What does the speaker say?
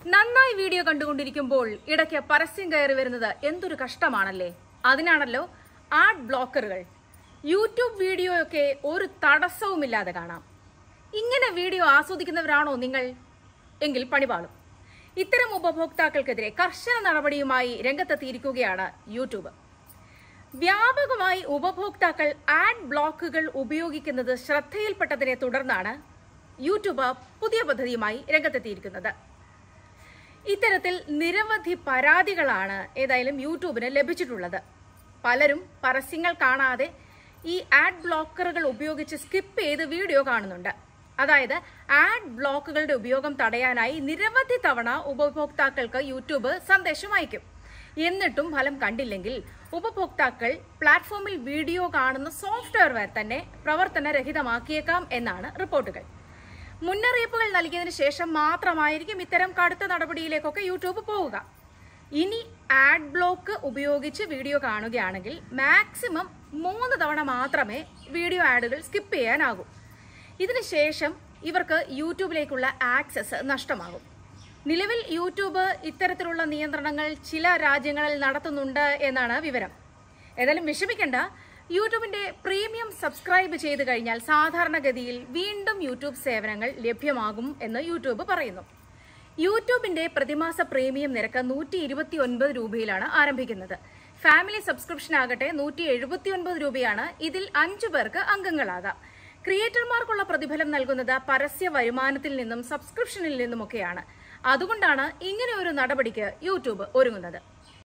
നന്നായി വീഡിയോ കണ്ടുകൊണ്ടിരിക്കുമ്പോൾ ഇടയ്ക്ക് പരസ്യം കയറി വരുന്നത് എന്തൊരു കഷ്ടമാണല്ലേ അതിനാണല്ലോ ആഡ് ബ്ലോക്കറുകൾ യൂട്യൂബ് വീഡിയോയൊക്കെ ഒരു തടസ്സവുമില്ലാതെ കാണാം ഇങ്ങനെ വീഡിയോ ആസ്വദിക്കുന്നവരാണോ നിങ്ങൾ എങ്കിൽ പണിപാളും ഇത്തരം ഉപഭോക്താക്കൾക്കെതിരെ കർശന നടപടിയുമായി രംഗത്തെത്തിയിരിക്കുകയാണ് യൂട്യൂബ് വ്യാപകമായി ഉപഭോക്താക്കൾ ആഡ് ബ്ലോക്കുകൾ ഉപയോഗിക്കുന്നത് ശ്രദ്ധയിൽപ്പെട്ടതിനെ തുടർന്നാണ് യൂട്യൂബ് പുതിയ പദ്ധതിയുമായി രംഗത്തെത്തിയിരിക്കുന്നത് ഇത്തരത്തിൽ നിരവധി പരാതികളാണ് ഏതായാലും യൂട്യൂബിന് ലഭിച്ചിട്ടുള്ളത് പലരും പരസ്യങ്ങൾ കാണാതെ ഈ ആഡ് ബ്ലോക്കറുകൾ ഉപയോഗിച്ച് സ്കിപ്പ് ചെയ്ത് വീഡിയോ കാണുന്നുണ്ട് അതായത് ആഡ് ബ്ലോക്കുകളുടെ ഉപയോഗം തടയാനായി നിരവധി തവണ ഉപഭോക്താക്കൾക്ക് യൂട്യൂബ് സന്ദേശം അയക്കും എന്നിട്ടും ഫലം കണ്ടില്ലെങ്കിൽ ഉപഭോക്താക്കൾ പ്ലാറ്റ്ഫോമിൽ വീഡിയോ കാണുന്ന സോഫ്റ്റ്വെയർ തന്നെ പ്രവർത്തനരഹിതമാക്കിയേക്കാം എന്നാണ് റിപ്പോർട്ടുകൾ മുന്നറിയിപ്പുകൾ നൽകിയതിനു ശേഷം മാത്രമായിരിക്കും ഇത്തരം കടുത്ത നടപടിയിലേക്കൊക്കെ യൂട്യൂബ് പോവുക ഇനി ആഡ് ബ്ലോക്ക് ഉപയോഗിച്ച് വീഡിയോ കാണുകയാണെങ്കിൽ മാക്സിമം മൂന്ന് തവണ മാത്രമേ വീഡിയോ ആഡുകൾ സ്കിപ്പ് ചെയ്യാനാകൂ ഇതിനുശേഷം ഇവർക്ക് യൂട്യൂബിലേക്കുള്ള ആക്സസ് നഷ്ടമാകും നിലവിൽ യൂട്യൂബ് ഇത്തരത്തിലുള്ള നിയന്ത്രണങ്ങൾ ചില രാജ്യങ്ങളിൽ നടത്തുന്നുണ്ട് എന്നാണ് വിവരം ഏതായാലും വിഷമിക്കേണ്ട യൂട്യൂബിന്റെ പ്രീമിയം സബ്സ്ക്രൈബ് ചെയ്ത് കഴിഞ്ഞാൽ സാധാരണഗതിയിൽ വീണ്ടും യൂട്യൂബ് സേവനങ്ങൾ ലഭ്യമാകും എന്ന് യൂട്യൂബ് പറയുന്നു യൂട്യൂബിന്റെ പ്രതിമാസ പ്രീമിയം നിരക്ക് നൂറ്റി ഇരുപത്തി ഒൻപത് രൂപയിലാണ് ആരംഭിക്കുന്നത് ഫാമിലി സബ്സ്ക്രിപ്ഷൻ ആകട്ടെ നൂറ്റി എഴുപത്തി ഒൻപത് രൂപയാണ് ഇതിൽ അഞ്ചു പേർക്ക് അംഗങ്ങളാകാം ക്രിയേറ്റർമാർക്കുള്ള പ്രതിഫലം നൽകുന്നത് പരസ്യ വരുമാനത്തിൽ നിന്നും സബ്സ്ക്രിപ്ഷനിൽ നിന്നുമൊക്കെയാണ് അതുകൊണ്ടാണ് ഇങ്ങനെ ഒരു നടപടിക്ക് യൂട്യൂബ് ഒരുങ്ങുന്നത്